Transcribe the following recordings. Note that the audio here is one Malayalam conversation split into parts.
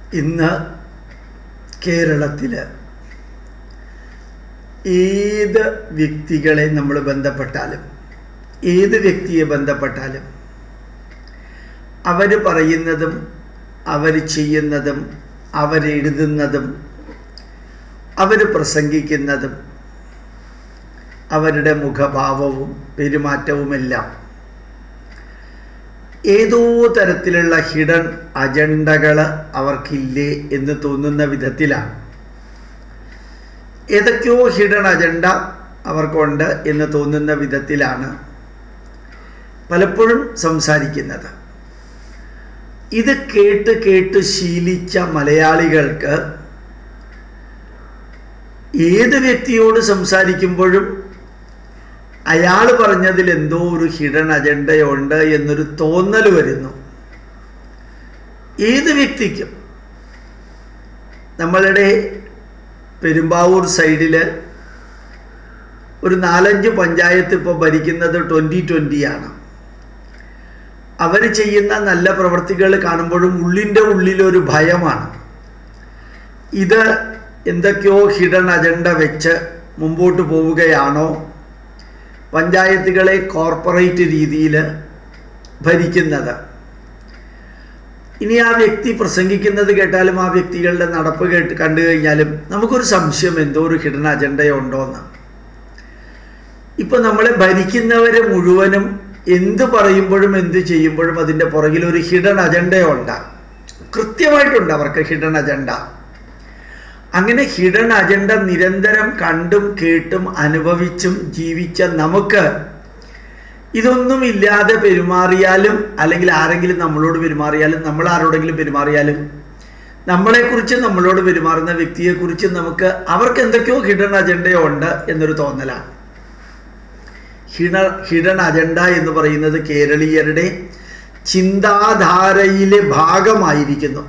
ഇന്ന് കേരളത്തിൽ ഏത് വ്യക്തികളെ നമ്മൾ ബന്ധപ്പെട്ടാലും ഏത് വ്യക്തിയെ ബന്ധപ്പെട്ടാലും അവർ പറയുന്നതും അവർ ചെയ്യുന്നതും അവരെഴുതുന്നതും അവർ പ്രസംഗിക്കുന്നതും അവരുടെ മുഖഭാവവും പെരുമാറ്റവുമെല്ലാം ഏതോ തരത്തിലുള്ള ഹിഡൻ അജണ്ടകൾ അവർക്കില്ലേ എന്ന് തോന്നുന്ന വിധത്തിലാണ് ഏതൊക്കെയോ ഹിഡൻ അജണ്ട അവർക്കുണ്ട് എന്ന് തോന്നുന്ന വിധത്തിലാണ് പലപ്പോഴും സംസാരിക്കുന്നത് ഇത് കേട്ട് കേട്ട് ശീലിച്ച മലയാളികൾക്ക് ഏത് വ്യക്തിയോട് സംസാരിക്കുമ്പോഴും അയാൾ പറഞ്ഞതിൽ എന്തോ ഒരു ഹിഡൻ അജണ്ടയുണ്ട് എന്നൊരു തോന്നൽ വരുന്നു ഏത് വ്യക്തിക്കും നമ്മളുടെ പെരുമ്പാവൂർ സൈഡിൽ ഒരു നാലഞ്ച് പഞ്ചായത്ത് ഇപ്പോൾ ഭരിക്കുന്നത് ട്വൻ്റി ട്വൻ്റിയാണ് അവർ ചെയ്യുന്ന നല്ല പ്രവൃത്തികൾ കാണുമ്പോഴും ഉള്ളിൻ്റെ ഉള്ളിലൊരു ഭയമാണ് ഇത് എന്തൊക്കെയോ ഹിഡൻ അജണ്ട വെച്ച് മുമ്പോട്ട് പോവുകയാണോ പഞ്ചായത്തുകളെ കോർപ്പറേറ്റ് രീതിയിൽ ഭരിക്കുന്നത് ഇനി ആ വ്യക്തി പ്രസംഗിക്കുന്നത് കേട്ടാലും ആ വ്യക്തികളുടെ നടപ്പ് കേട്ട് കണ്ടു കഴിഞ്ഞാലും നമുക്കൊരു സംശയം എന്തോ ഒരു ഹിഡൻ അജണ്ടയുണ്ടോന്ന് ഇപ്പൊ നമ്മളെ ഭരിക്കുന്നവരെ മുഴുവനും എന്ത് പറയുമ്പോഴും എന്ത് ചെയ്യുമ്പോഴും അതിൻ്റെ പുറകിൽ ഒരു ഹിഡൻ അജണ്ടയുണ്ട് കൃത്യമായിട്ടുണ്ട് അവർക്ക് ഹിഡൻ അജണ്ട അങ്ങനെ ഹിഡൻ അജണ്ട നിരന്തരം കണ്ടും കേട്ടും അനുഭവിച്ചും ജീവിച്ച നമുക്ക് ഇതൊന്നും ഇല്ലാതെ പെരുമാറിയാലും അല്ലെങ്കിൽ ആരെങ്കിലും നമ്മളോട് പെരുമാറിയാലും നമ്മൾ ആരോടെങ്കിലും പെരുമാറിയാലും നമ്മളെക്കുറിച്ച് നമ്മളോട് പെരുമാറുന്ന വ്യക്തിയെക്കുറിച്ച് നമുക്ക് അവർക്ക് എന്തൊക്കെയോ ഹിഡൻ അജണ്ടയോ ഉണ്ട് എന്നൊരു തോന്നലാണ് ഹിഡ ഹിഡൻ അജണ്ട എന്ന് പറയുന്നത് കേരളീയരുടെ ചിന്താധാരയിലെ ഭാഗമായിരിക്കുന്നു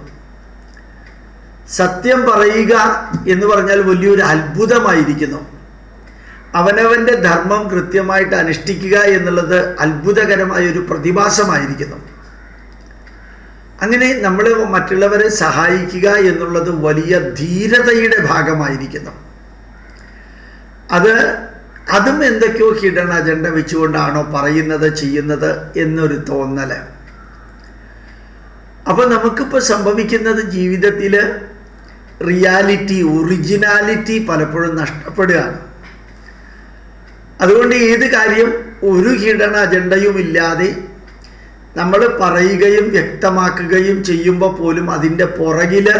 സത്യം പറയുക എന്ന് പറഞ്ഞാൽ വലിയൊരു അത്ഭുതമായിരിക്കുന്നു അവനവൻ്റെ ധർമ്മം കൃത്യമായിട്ട് അനുഷ്ഠിക്കുക എന്നുള്ളത് അത്ഭുതകരമായ ഒരു പ്രതിഭാസമായിരിക്കുന്നു അങ്ങനെ നമ്മൾ മറ്റുള്ളവരെ സഹായിക്കുക എന്നുള്ളത് വലിയ ധീരതയുടെ ഭാഗമായിരിക്കുന്നു അത് അതും എന്തൊക്കെയോ ഹിഡൻ അജണ്ട വെച്ചുകൊണ്ടാണോ പറയുന്നത് ചെയ്യുന്നത് എന്നൊരു തോന്നല് അപ്പൊ നമുക്കിപ്പോൾ സംഭവിക്കുന്നത് ജീവിതത്തിൽ റിയാലിറ്റി ഒറിജിനാലിറ്റി പലപ്പോഴും നഷ്ടപ്പെടുകയാണ് അതുകൊണ്ട് ഏത് കാര്യം ഒരു ഹിഡൻ അജണ്ടയും ഇല്ലാതെ നമ്മൾ പറയുകയും വ്യക്തമാക്കുകയും ചെയ്യുമ്പോൾ പോലും അതിൻ്റെ പുറകിൽ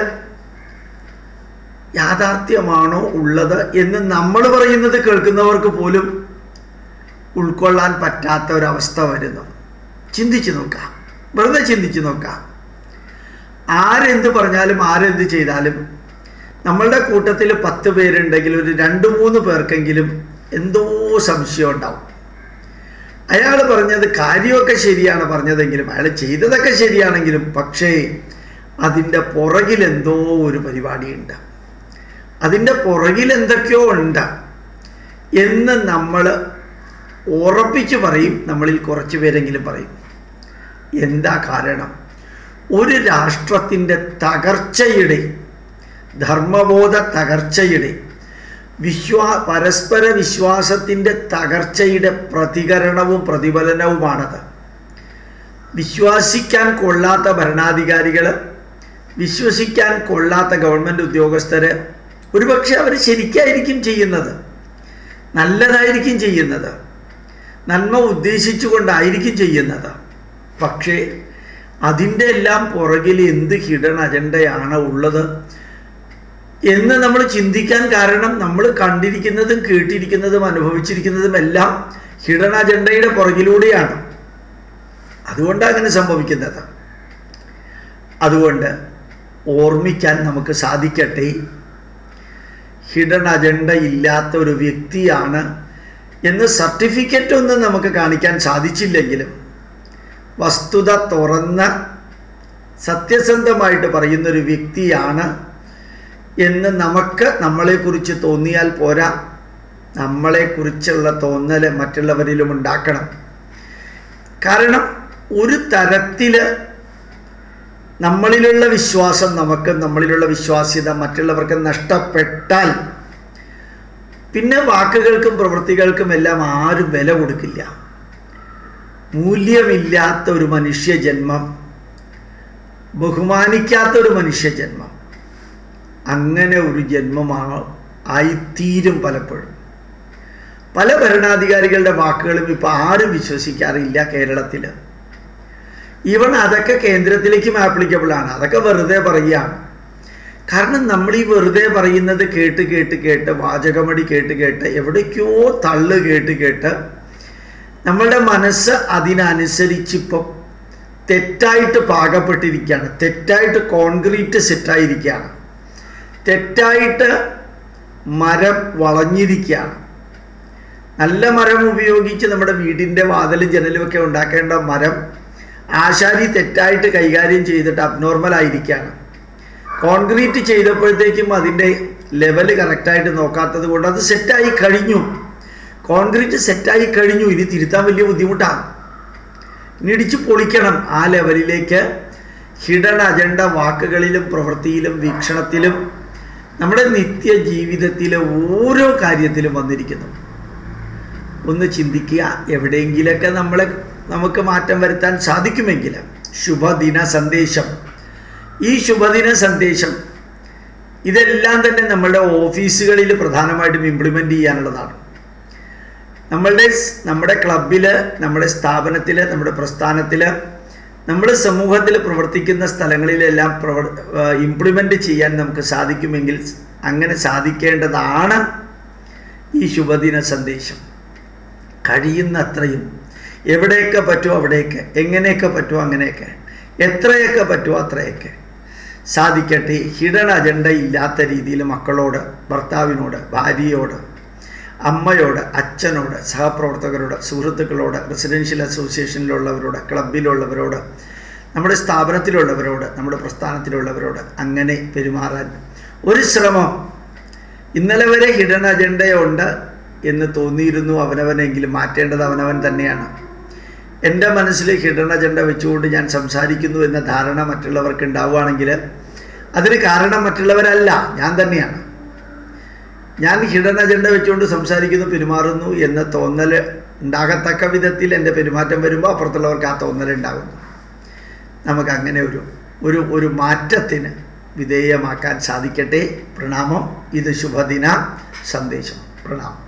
യാഥാർത്ഥ്യമാണോ ഉള്ളത് എന്ന് നമ്മൾ പറയുന്നത് കേൾക്കുന്നവർക്ക് പോലും ഉൾക്കൊള്ളാൻ പറ്റാത്ത ഒരവസ്ഥ വരുന്നു ചിന്തിച്ചു നോക്കാം വെറുതെ ചിന്തിച്ചു നോക്കാം ആരെന്ത് പറഞ്ഞാലും ആരെന്ത് ചെയ്താലും നമ്മളുടെ കൂട്ടത്തിൽ പത്ത് പേരുണ്ടെങ്കിൽ ഒരു രണ്ട് മൂന്ന് പേർക്കെങ്കിലും എന്തോ സംശയം ഉണ്ടാവും അയാൾ പറഞ്ഞത് കാര്യമൊക്കെ ശരിയാണ് പറഞ്ഞതെങ്കിലും അയാൾ ചെയ്തതൊക്കെ ശരിയാണെങ്കിലും പക്ഷേ അതിൻ്റെ പുറകിൽ എന്തോ ഒരു പരിപാടിയുണ്ട് അതിൻ്റെ പുറകിൽ എന്തൊക്കെയോ ഉണ്ട് എന്ന് നമ്മൾ ഉറപ്പിച്ച് പറയും നമ്മളിൽ കുറച്ച് പേരെങ്കിലും പറയും എന്താ കാരണം ഒരു രാഷ്ട്രത്തിൻ്റെ തകർച്ചയുടെ ധർമ്മബോധ തകർച്ചയുടെ വിശ്വാ പരസ്പര വിശ്വാസത്തിൻ്റെ തകർച്ചയുടെ പ്രതികരണവും പ്രതിഫലനവുമാണത് വിശ്വസിക്കാൻ കൊള്ളാത്ത ഭരണാധികാരികൾ വിശ്വസിക്കാൻ കൊള്ളാത്ത ഗവൺമെൻറ് ഉദ്യോഗസ്ഥർ ഒരുപക്ഷെ അവർ ശരിക്കായിരിക്കും ചെയ്യുന്നത് നല്ലതായിരിക്കും ചെയ്യുന്നത് നന്മ ഉദ്ദേശിച്ചുകൊണ്ടായിരിക്കും ചെയ്യുന്നത് പക്ഷേ അതിൻ്റെ എല്ലാം പുറകിൽ എന്ത് ഹിഡൻ അജണ്ടയാണ് ഉള്ളത് എന്ന് നമ്മൾ ചിന്തിക്കാൻ കാരണം നമ്മൾ കണ്ടിരിക്കുന്നതും കേട്ടിരിക്കുന്നതും അനുഭവിച്ചിരിക്കുന്നതും എല്ലാം ഹിഡൻ അജണ്ടയുടെ പുറകിലൂടെയാണ് അതുകൊണ്ടാണ് അങ്ങനെ സംഭവിക്കുന്നത് അതുകൊണ്ട് ഓർമ്മിക്കാൻ നമുക്ക് സാധിക്കട്ടെ ഹിഡൻ അജണ്ട ഇല്ലാത്ത ഒരു വ്യക്തിയാണ് എന്ന് സർട്ടിഫിക്കറ്റ് ഒന്നും നമുക്ക് കാണിക്കാൻ സാധിച്ചില്ലെങ്കിലും വസ്തുത തുറന്ന് സത്യസന്ധമായിട്ട് പറയുന്നൊരു വ്യക്തിയാണ് എന്ന് നമുക്ക് നമ്മളെക്കുറിച്ച് തോന്നിയാൽ പോരാ നമ്മളെക്കുറിച്ചുള്ള തോന്നൽ മറ്റുള്ളവരിലും ഉണ്ടാക്കണം കാരണം ഒരു തരത്തിൽ നമ്മളിലുള്ള വിശ്വാസം നമുക്ക് നമ്മളിലുള്ള വിശ്വാസ്യത മറ്റുള്ളവർക്ക് നഷ്ടപ്പെട്ടാൽ പിന്നെ വാക്കുകൾക്കും പ്രവൃത്തികൾക്കും എല്ലാം ആരും വില കൊടുക്കില്ല മൂല്യമില്ലാത്ത ഒരു മനുഷ്യജന്മം ബഹുമാനിക്കാത്ത ഒരു മനുഷ്യജന്മം അങ്ങനെ ഒരു ജന്മമാ ആയിത്തീരും പലപ്പോഴും പല ഭരണാധികാരികളുടെ വാക്കുകളും ഇപ്പോൾ ആരും വിശ്വസിക്കാറില്ല കേരളത്തിൽ ഈവൺ അതൊക്കെ കേന്ദ്രത്തിലേക്കും ആപ്ലിക്കബിൾ ആണ് അതൊക്കെ വെറുതെ പറയുകയാണ് കാരണം നമ്മൾ ഈ വെറുതെ പറയുന്നത് കേട്ട് കേട്ട് കേട്ട് വാചകമടി കേട്ട് കേട്ട് എവിടേക്കോ തള്ളു കേട്ട് കേട്ട് നമ്മളുടെ മനസ്സ് അതിനനുസരിച്ചിപ്പം തെറ്റായിട്ട് പാകപ്പെട്ടിരിക്കുകയാണ് തെറ്റായിട്ട് കോൺക്രീറ്റ് സെറ്റായിരിക്കുകയാണ് തെറ്റായിട്ട് മരം വളഞ്ഞിരിക്കുകയാണ് നല്ല മരം ഉപയോഗിച്ച് നമ്മുടെ വീടിൻ്റെ വാതിലും ജനലും ഒക്കെ ഉണ്ടാക്കേണ്ട മരം ആശാരി തെറ്റായിട്ട് കൈകാര്യം ചെയ്തിട്ട് അബ്നോർമൽ ആയിരിക്കുകയാണ് കോൺക്രീറ്റ് ചെയ്തപ്പോഴത്തേക്കും അതിൻ്റെ ലെവൽ കറക്റ്റായിട്ട് നോക്കാത്തത് കൊണ്ട് അത് സെറ്റായി കഴിഞ്ഞു കോൺക്രീറ്റ് സെറ്റായി കഴിഞ്ഞു ഇനി തിരുത്താൻ വലിയ ബുദ്ധിമുട്ടാണ് ഇനി ഇടിച്ച് പൊളിക്കണം ആ ലെവലിലേക്ക് ഹിഡൻ അജണ്ട വാക്കുകളിലും പ്രവൃത്തിയിലും വീക്ഷണത്തിലും നമ്മുടെ നിത്യ ജീവിതത്തിലെ ഓരോ കാര്യത്തിലും വന്നിരിക്കുന്നു ഒന്ന് ചിന്തിക്കുക എവിടെയെങ്കിലൊക്കെ നമ്മളെ നമുക്ക് മാറ്റം വരുത്താൻ സാധിക്കുമെങ്കിൽ ശുഭദിന സന്ദേശം ഈ ശുഭദിന സന്ദേശം ഇതെല്ലാം തന്നെ നമ്മളുടെ ഓഫീസുകളിൽ പ്രധാനമായിട്ടും ഇംപ്ലിമെൻ്റ് ചെയ്യാനുള്ളതാണ് നമ്മളുടെ നമ്മുടെ ക്ലബിൽ നമ്മുടെ സ്ഥാപനത്തിൽ നമ്മുടെ പ്രസ്ഥാനത്തിൽ നമ്മൾ സമൂഹത്തിൽ പ്രവർത്തിക്കുന്ന സ്ഥലങ്ങളിലെല്ലാം പ്രവർ ഇംപ്ലിമെൻ്റ് ചെയ്യാൻ നമുക്ക് സാധിക്കുമെങ്കിൽ അങ്ങനെ സാധിക്കേണ്ടതാണ് ഈ ശുഭദിന സന്ദേശം കഴിയുന്നത്രയും എവിടെയൊക്കെ പറ്റുമോ അവിടെയൊക്കെ എങ്ങനെയൊക്കെ പറ്റുമോ അങ്ങനെയൊക്കെ എത്രയൊക്കെ പറ്റുമോ അത്രയൊക്കെ സാധിക്കട്ടെ ഹിഡൻ അജണ്ട ഇല്ലാത്ത രീതിയിൽ മക്കളോട് ഭർത്താവിനോട് ഭാര്യയോട് അമ്മയോട് അച്ഛനോട് സഹപ്രവർത്തകരോട് സുഹൃത്തുക്കളോട് റെസിഡൻഷ്യൽ അസോസിയേഷനിലുള്ളവരോട് ക്ലബിലുള്ളവരോട് നമ്മുടെ സ്ഥാപനത്തിലുള്ളവരോട് നമ്മുടെ പ്രസ്ഥാനത്തിലുള്ളവരോട് അങ്ങനെ പെരുമാറാൻ ഒരു ശ്രമം ഇന്നലെ വരെ ഹിഡൻ അജണ്ടയുണ്ട് എന്ന് തോന്നിയിരുന്നു അവനവനെങ്കിലും മാറ്റേണ്ടത് അവനവൻ തന്നെയാണ് എൻ്റെ മനസ്സിൽ ഹിഡൻ അജണ്ട വെച്ചുകൊണ്ട് ഞാൻ സംസാരിക്കുന്നു എന്ന ധാരണ മറ്റുള്ളവർക്ക് ഉണ്ടാവുകയാണെങ്കിൽ അതിന് കാരണം മറ്റുള്ളവരല്ല ഞാൻ തന്നെയാണ് ഞാൻ ഹിഡൻ അജണ്ട വെച്ചുകൊണ്ട് സംസാരിക്കുന്നു പെരുമാറുന്നു എന്ന തോന്നൽ ഉണ്ടാകത്തക്ക വിധത്തിൽ എൻ്റെ പെരുമാറ്റം വരുമ്പോൾ അപ്പുറത്തുള്ളവർക്ക് ആ തോന്നൽ ഉണ്ടാകുന്നു നമുക്ക് അങ്ങനെ ഒരു ഒരു ഒരു മാറ്റത്തിന് വിധേയമാക്കാൻ സാധിക്കട്ടെ പ്രണാമം ഇത് ശുഭദിന സന്ദേശം പ്രണാമം